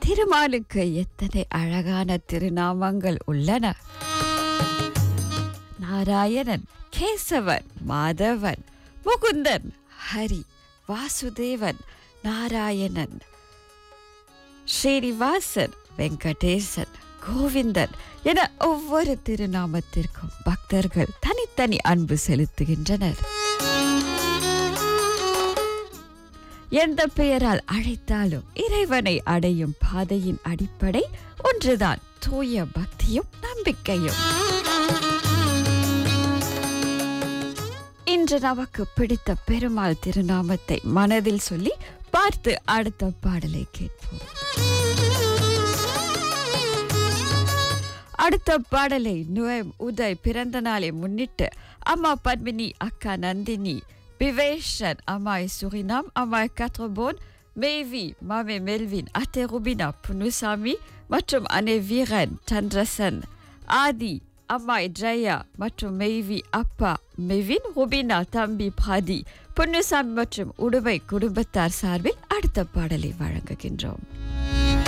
திருமாலுக்கு எத்தனை அழகான திருநாமங்கள் உள்ளன நாராயணன் கேசவன் மாதவன் முகுந்தன் ஹரி வாசுதேவன் நாராயணன் ஸ்ரீனிவாசன் வெங்கடேசன் கோவிந்தன் என ஒவ்வொரு திருநாமத்திற்கும் பக்தர்கள் தனித்தனி அன்பு செலுத்துகின்றனர் எந்த பெயரால் அழைத்தாலும் இறைவனை அடையும் பாதையின் அடிப்படை ஒன்றுதான் தூய பக்தியும் நம்பிக்கையும் இன்று நமக்கு பிடித்த பெருமாள் திருநாமத்தை மனதில் சொல்லி பார்த்து அடுத்த பாடலை கேட்போம் அடுத்த பாடலை நுயம் உதய் பிறந்த நாளை முன்னிட்டு அம்மா பத்மினி அக்கா நந்தினி பிவேஷன் அம்மாய் சுரினாம் அம்மாய் கத்ரபோன் மேவி மாமே மெல்வின் அத்தை ருபினா புனுசாமி மற்றும் அனே வீரன் சந்திரசன் ஆதி அம்மாய் ஜெயா மற்றும் மெய்வி அப்பா மெவின் ருபினா தம்பி பிராதி பொன்னுசாமி மற்றும் உடுவை குடும்பத்தார் சார்பில் அடுத்த பாடலை வழங்குகின்றோம்